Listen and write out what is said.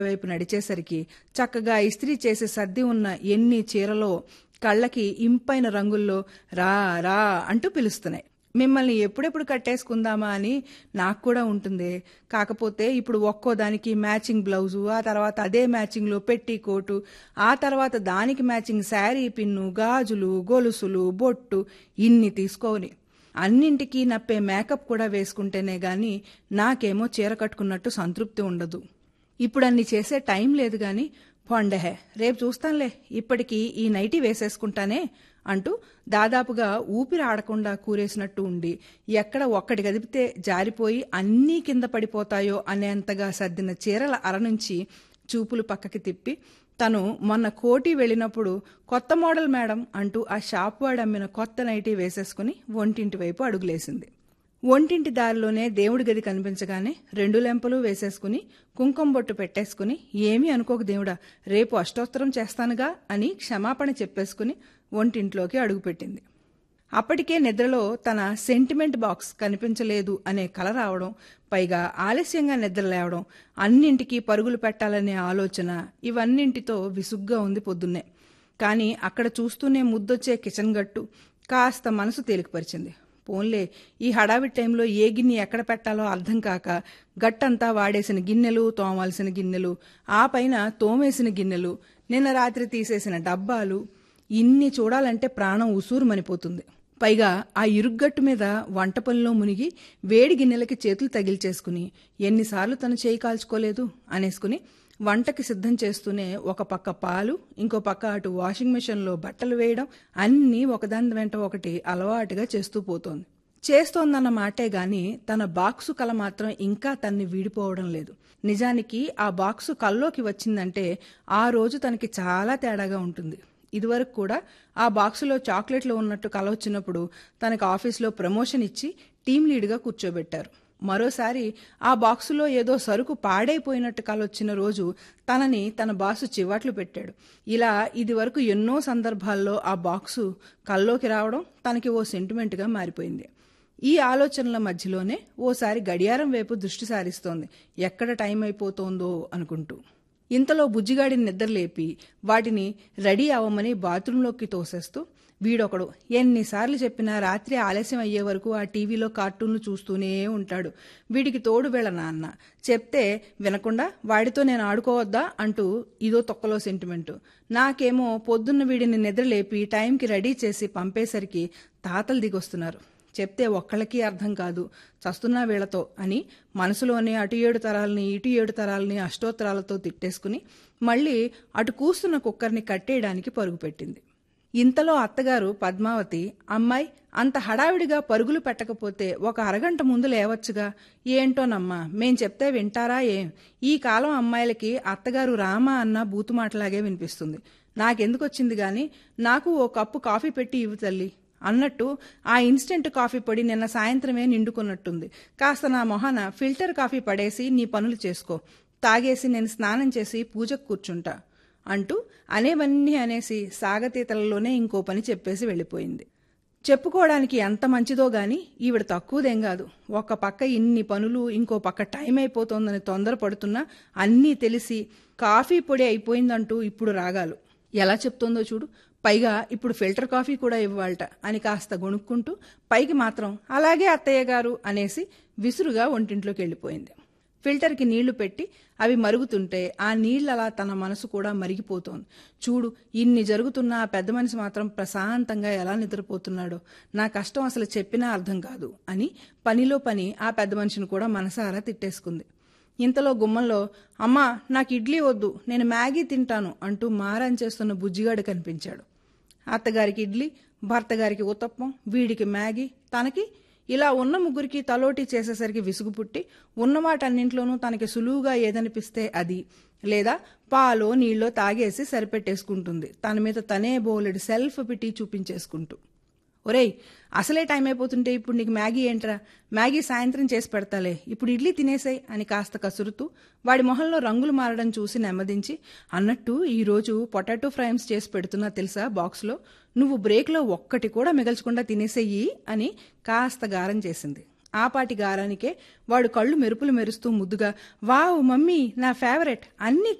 వైపు నడిచేసరికి చక్కగా ఇస్త్రీ చేసి సర్ది ఉన్న ఎన్ని చీరలో కళ్ళకి ఇంపైన రంగుల్లో రా రా అంటూ పిలుస్తున్నాయి మిమ్మల్ని ఎప్పుడెప్పుడు కట్టేసుకుందామా అని నాకు కూడా ఉంటుంది కాకపోతే ఇప్పుడు ఒక్కో దానికి మ్యాచింగ్ బ్లౌజు ఆ తర్వాత అదే మ్యాచింగ్లో పెట్టి కోటు ఆ తర్వాత దానికి మ్యాచింగ్ శారీ పిన్ను గాజులు గొలుసులు బొట్టు ఇన్ని తీసుకోని అన్నింటికీ నప్పే మేకప్ కూడా వేసుకుంటేనే గాని నాకేమో చీర కట్టుకున్నట్టు సంతృప్తి ఉండదు ఇప్పుడు అన్ని చేసే టైం లేదు గాని పొండహే రేపు చూస్తానులే ఇప్పటికి ఈ నైటీ వేసేసుకుంటానే అంటూ దాదాపుగా ఊపిరి ఆడకుండా కూరేసినట్టు ఉండి ఎక్కడ ఒక్కటి కదిపితే జారిపోయి అన్నీ కింద పడిపోతాయో అనేంతగా సర్దిన చీరల అర నుంచి చూపులు పక్కకి తిప్పి తను మొన్న కోటి వెళ్ళినప్పుడు కొత్త మోడల్ మేడం అంటూ ఆ షాప్ వాడు అమ్మిన కొత్త నైటీ వేసేసుకుని ఒంటింటి వైపు అడుగులేసింది ఒంటింటి దారిలోనే దేవుడి గది కనిపించగానే రెండు లెంపలు వేసేసుకుని కుంకుమ బొట్టు పెట్టేసుకుని ఏమీ అనుకోక దేవుడా రేపు అష్టోత్తరం చేస్తానుగా అని క్షమాపణ చెప్పేసుకుని ఒంటింట్లోకి అడుగుపెట్టింది అప్పటికే నిద్రలో తన సెంటిమెంట్ బాక్స్ కనిపించలేదు అనే కల రావడం పైగా ఆలస్యంగా నిద్ర లేవడం అన్నింటికీ పరుగులు పెట్టాలనే ఆలోచన ఇవన్నింటితో విసుగ్గా ఉంది పొద్దున్నే కానీ అక్కడ చూస్తూనే ముద్దొచ్చే కిచెన్ గట్టు కాస్త మనసు తేలికపరిచింది పోన్లే ఈ హడావిడి టైంలో ఏ గిన్నె ఎక్కడ పెట్టాలో అర్థం కాక గట్టంతా వాడేసిన గిన్నెలు తోమాల్సిన గిన్నెలు ఆ పైన తోమేసిన గిన్నెలు నిన్న రాత్రి తీసేసిన డబ్బాలు ఇన్ని చూడాలంటే ప్రాణం ఉసూరుమనిపోతుంది పైగా ఆ ఇరుగ్గట్టు మీద వంట పనిలో మునిగి వేడి గిన్నెలకి చేతులు తగిల్చేసుకుని ఎన్నిసార్లు తను చేయి కాల్చుకోలేదు అనేసుకుని వంటకి సిద్ధం చేస్తూనే ఒక పక్క పాలు ఇంకో పక్క అటు వాషింగ్ మెషిన్లో బట్టలు వేయడం అన్నీ ఒకదాని వెంట ఒకటి అలవాటుగా చేస్తూ పోతోంది చేస్తోందన్న మాటే గాని తన బాక్సు కల మాత్రం ఇంకా తన్ని వీడిపోవడం లేదు నిజానికి ఆ బాక్సు కల్లోకి వచ్చిందంటే ఆ రోజు తనకి చాలా తేడాగా ఉంటుంది ఇదివరకు కూడా ఆ బాక్సులో చాక్లెట్లు ఉన్నట్టు కల వచ్చినప్పుడు తనకు ఆఫీస్లో ప్రమోషన్ ఇచ్చి టీం లీడ్గా కూర్చోబెట్టారు మరోసారి ఆ బాక్సులో ఏదో సరుకు పాడైపోయినట్టు కలొచ్చిన రోజు తనని తన బాసు చివాట్లు పెట్టాడు ఇలా ఇది వరకు ఎన్నో సందర్భాల్లో ఆ బాక్సు కల్లోకి రావడం తనకి ఓ సెంటిమెంట్గా మారిపోయింది ఈ ఆలోచనల మధ్యలోనే ఓసారి గడియారం వైపు దృష్టి సారిస్తోంది ఎక్కడ టైం అయిపోతోందో అనుకుంటూ ఇంతలో బుజ్జిగాడిని నిద్రలేపి వాటిని రెడీ అవ్వమని బాత్రూంలోకి తోసేస్తూ వీడొకడు ఎన్నిసార్లు చెప్పినా రాత్రి ఆలస్యం అయ్యే వరకు ఆ టీవీలో కార్టూన్లు చూస్తూనే ఉంటాడు వీడికి తోడు వీళ్ళ నాన్న చెప్తే వినకుండా వాడితో నేను ఆడుకోవద్దా అంటూ ఇదో తొక్కలో సెంటిమెంటు నాకేమో పొద్దున్న వీడిని నిద్రలేపి టైంకి రెడీ చేసి పంపేసరికి తాతలు దిగొస్తున్నారు చెప్తే ఒక్కళ్ళకి అర్థం కాదు చస్తున్నా వీళ్లతో అని మనసులోనే అటు ఏడు తరాలని ఇటు ఏడు తరాలని అష్టోత్తరాలతో తిట్టేసుకుని మళ్ళీ అటు కూస్తున్న కుక్కర్ని కట్టేయడానికి పరుగు పెట్టింది ఇంతలో అత్తగారు పద్మావతి అమ్మాయి అంత హడావిడిగా పరుగులు పెట్టకపోతే ఒక అరగంట ముందు లేవచ్చుగా ఏంటోనమ్మా మేం చెప్తే వింటారా ఏం ఈ కాలం అమ్మాయిలకి అత్తగారు రామా అన్న బూతుమాటలాగే వినిపిస్తుంది నాకెందుకు వచ్చింది గాని నాకు ఓ కప్పు కాఫీ పెట్టి ఇవ్వు తల్లి అన్నట్టు ఆ ఇన్స్టెంట్ కాఫీ పొడి నిన్న సాయంత్రమే నిండుకున్నట్టుంది కాస్త నా మొహన ఫిల్టర్ కాఫీ పడేసి నీ పనులు చేసుకో తాగేసి నేను స్నానం చేసి పూజకు కూర్చుంటా అంటూ అనేవన్నీ అనేసి సాగతీతలలోనే ఇంకో పని చెప్పేసి వెళ్ళిపోయింది చెప్పుకోవడానికి ఎంత మంచిదో గాని ఈవిడ తక్కువదేం కాదు ఒక పక్క ఇన్ని పనులు ఇంకో పక్క టైం అయిపోతోందని తొందరపడుతున్నా అన్నీ తెలిసి కాఫీ పొడి అయిపోయిందంటూ ఇప్పుడు రాగాలు ఎలా చెప్తోందో చూడు పైగా ఇప్పుడు ఫిల్టర్ కాఫీ కూడా ఇవ్వాలట అని కాస్త గొణుక్కుంటూ పైకి మాత్రం అలాగే అత్తయ్య గారు అనేసి విసురుగా ఒంటింట్లోకి వెళ్ళిపోయింది ఫిల్టర్కి నీళ్లు పెట్టి అవి మరుగుతుంటే ఆ నీళ్ళలా తన మనసు కూడా మరిగిపోతోంది చూడు ఇన్ని జరుగుతున్నా ఆ పెద్ద మనిషి మాత్రం ప్రశాంతంగా ఎలా నిద్రపోతున్నాడో నా కష్టం అసలు చెప్పినా అర్థం కాదు అని పనిలో పని ఆ పెద్ద మనిషిని కూడా మనసారా తిట్టేసుకుంది ఇంతలో గుమ్మంలో అమ్మా నాకు ఇడ్లీ వద్దు నేను మ్యాగీ తింటాను అంటూ మారం చేస్తున్న బుజ్జిగాడు కనిపించాడు అత్తగారికి ఇడ్లీ భర్త గారికి ఉత్తప్పం వీడికి మ్యాగీ తనకి ఇలా ఉన్న ముగ్గురికి తలోటి చేసేసరికి విసుగు పుట్టి ఉన్నవాటన్నింట్లోనూ తనకి సులువుగా ఏదనిపిస్తే అది లేదా పాలో నీళ్ళో తాగేసి సరిపెట్టేసుకుంటుంది తన మీద తనే బోలెడు సెల్ఫ్ పిటి చూపించేసుకుంటూ ఒరేయ్ అసలే టైం అయిపోతుంటే ఇప్పుడు నీకు మ్యాగీ ఏంట్రా మ్యాగీ సాయంత్రం చేసి పెడతాలే ఇప్పుడు ఇడ్లీ తినేసాయి అని కాస్త కసురుతూ వాడి మొహంలో రంగులు మారడం చూసి నెమ్మదించి అన్నట్టు ఈరోజు పొటాటో ఫ్రైమ్స్ చేసి పెడుతున్నా తెలుసా బాక్స్లో నువ్వు బ్రేక్లో ఒక్కటి కూడా మిగల్చకుండా తినేసేయి అని కాస్త గారం చేసింది ఆపాటి గారానికే వాడు కళ్ళు మెరుపులు మెరుస్తూ ముద్దుగా వావ్ మమ్మీ నా ఫేవరెట్ అన్నీ